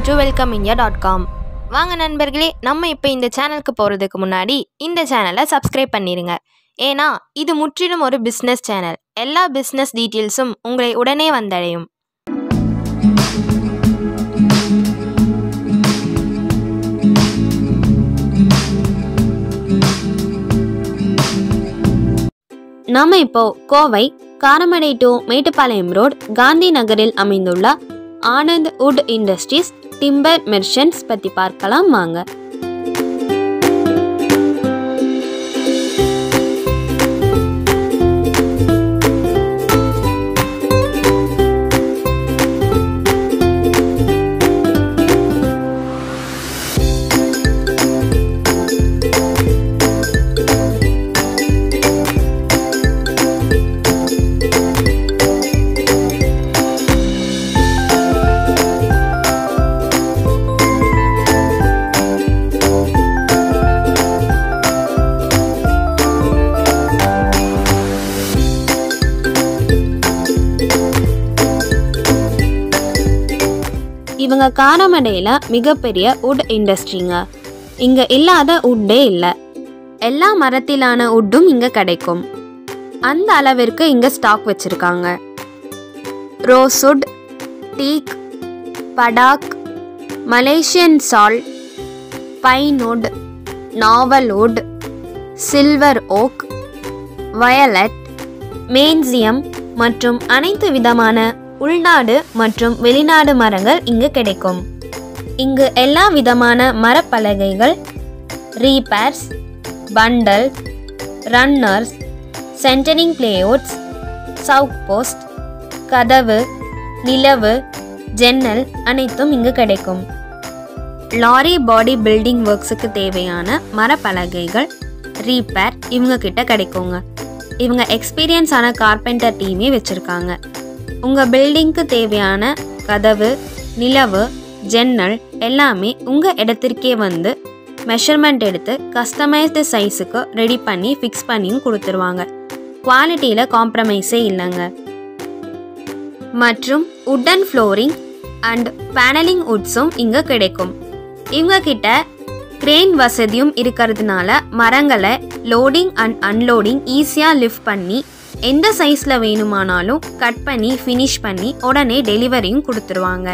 to welcome India dot com வாங்க நண்பர்களே நம்ம இப்போ இந்த சேனலுக்கு போகிறதுக்கு முன்னாடி இந்த சேனலை சப்ஸ்கிரைப் பண்ணிடுங்க ஏன்னா இது முற்றிலும் ஒரு பிஸ்னஸ் சேனல் எல்லா பிஸ்னஸ் டீட்டெயில்ஸும் உங்களை உடனே வந்தடையும் நம்ம இப்போ கோவை காரமடை டு மேட்டுப்பாளையம் ரோட் காந்தி நகரில் அமைந்துள்ள Anand wood industries timber merchants பற்றி பார்க்கலாம் வாங்க இவங்க காரமடையில் மிகப்பெரிய வுட் இண்டஸ்ட்ரிங்க இங்கே இல்லாத வுட்டே இல்லை எல்லா மரத்திலான வுட்டும் இங்கே கிடைக்கும் அந்த அளவிற்கு இங்கே ஸ்டாக் வச்சுருக்காங்க rosewood teak padauk Malaysian sal pinewood நாவல்வுட் சில்வர் ஓக் வயலட் மேன்சியம் மற்றும் அனைத்து விதமான உள்நாடு மற்றும் வெளிநாடு மரங்கள் இங்கு கிடைக்கும் இங்கு எல்லா விதமான மரப்பலகைகள் reapers bundle runners centering plywoods சவுக் போஸ்ட் கதவு நிலவு ஜன்னல் அனைத்தும் இங்கு கிடைக்கும் லாரி பாடி பில்டிங் ஒர்க்ஸுக்கு தேவையான மரப்பலகைகள் ரீபேர் இவங்க கிட்ட கிடைக்குங்க இவங்க எக்ஸ்பீரியன்ஸான கார்பெண்டர் டீமே வச்சுருக்காங்க உங்கள் பில்டிங்க்கு தேவையான கதவு நிலவு ஜன்னல் எல்லாமே உங்கள் இடத்திற்கே வந்து மெஷர்மெண்ட் எடுத்து கஸ்டமைஸ்டு சைஸுக்கு ரெடி பண்ணி ஃபிக்ஸ் பண்ணியும் கொடுத்துருவாங்க குவாலிட்டியில் காம்ப்ரமைஸே இல்லைங்க மற்றும் உட்டன் ஃப்ளோரிங் அண்ட் பேனலிங் உட்ஸும் இங்கே கிடைக்கும் இவங்க கிட்ட கிரேன் வசதியும் இருக்கிறதுனால மரங்களை லோடிங் அண்ட் அன்லோடிங் ஈஸியாக லிஃப்ட் பண்ணி எந்த சைஸில் வேணுமானாலும் கட் பண்ணி ஃபினிஷ் பண்ணி உடனே டெலிவரியும் கொடுத்துருவாங்க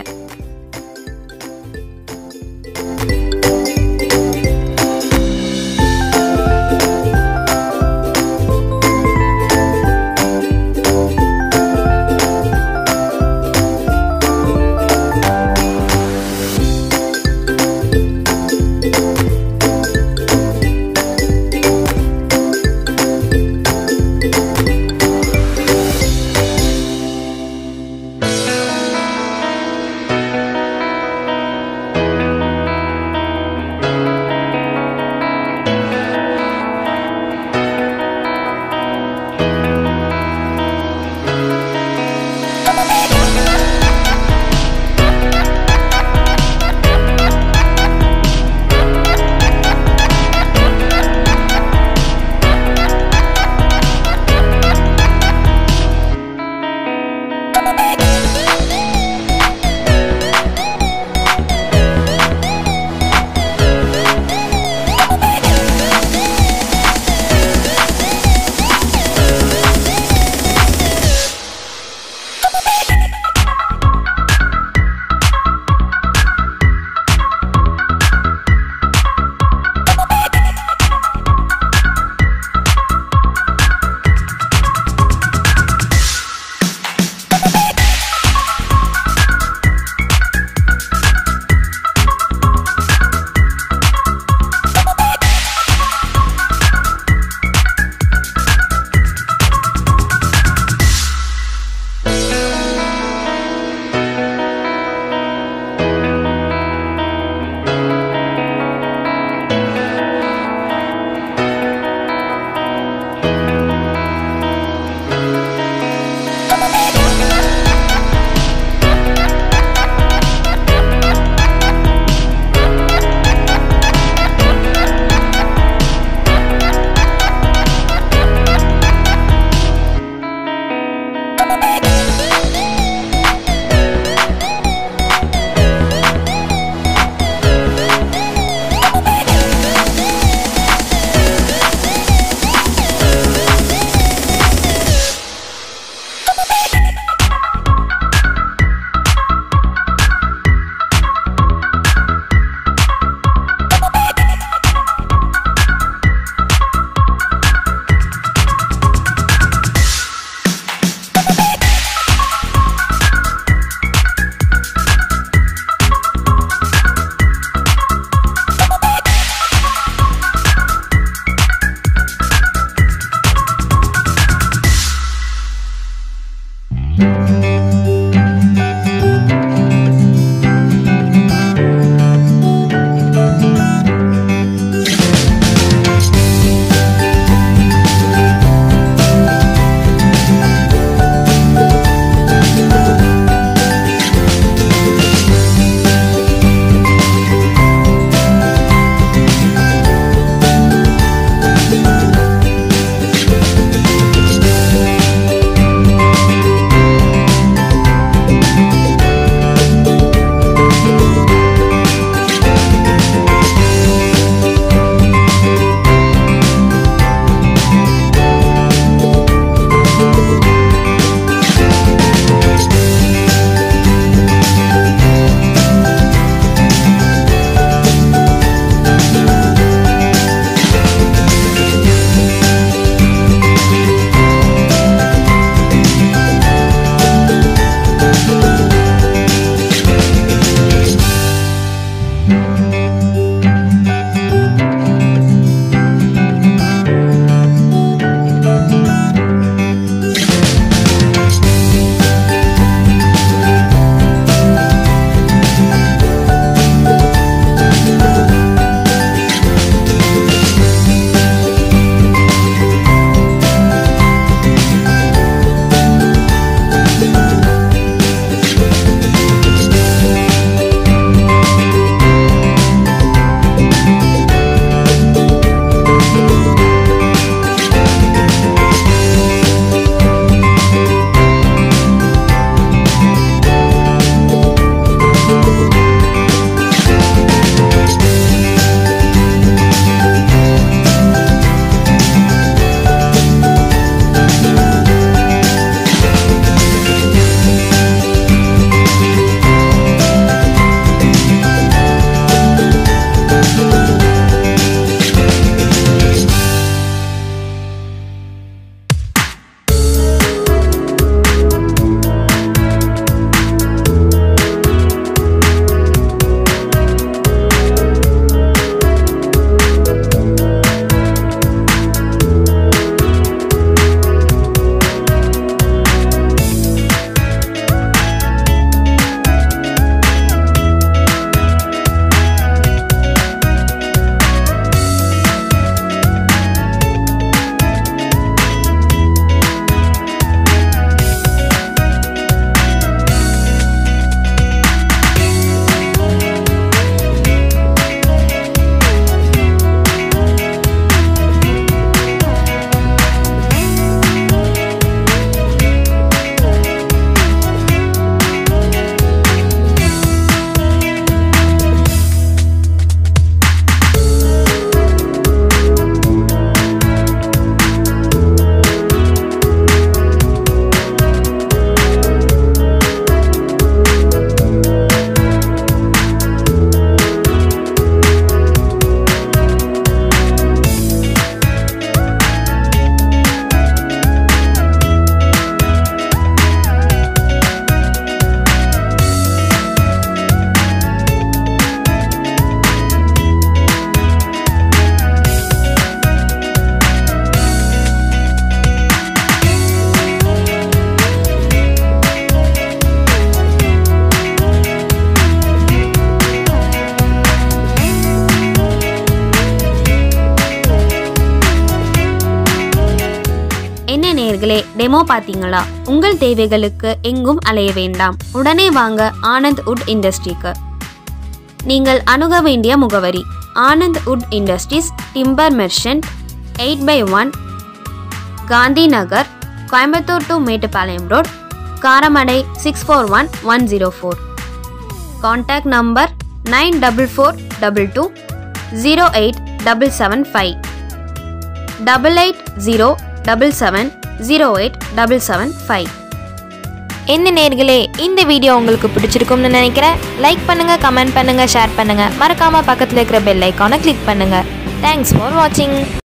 என்ன நேர்களே டெமோ பார்த்தீங்களா உங்கள் தேவைகளுக்கு எங்கும் அலைய வேண்டாம் உடனே வாங்க ஆனந்த் உட் இண்டஸ்ட்ரிக்கு நீங்கள் அணுக வேண்டிய முகவரி Anand wood industries timber merchant eight by one Gandhi Nagar Coimbatore to Mettupalayam road Karamadai six four one one zero four contact number nine double four double two zero eight double seven five double eight zero double seven zero eight double seven five என்ன நேர்களே இந்த video உங்களுக்கு பிடிச்சிருக்கும்னு நினைக்கிறேன் like பண்ணுங்க comment பண்ணுங்க share பண்ணுங்க மறக்காம பக்கத்தில் இருக்கிற பெல் ஐக்கானை கிளிக் பண்ணுங்க தேங்க்ஸ் ஃபார் வாட்சிங்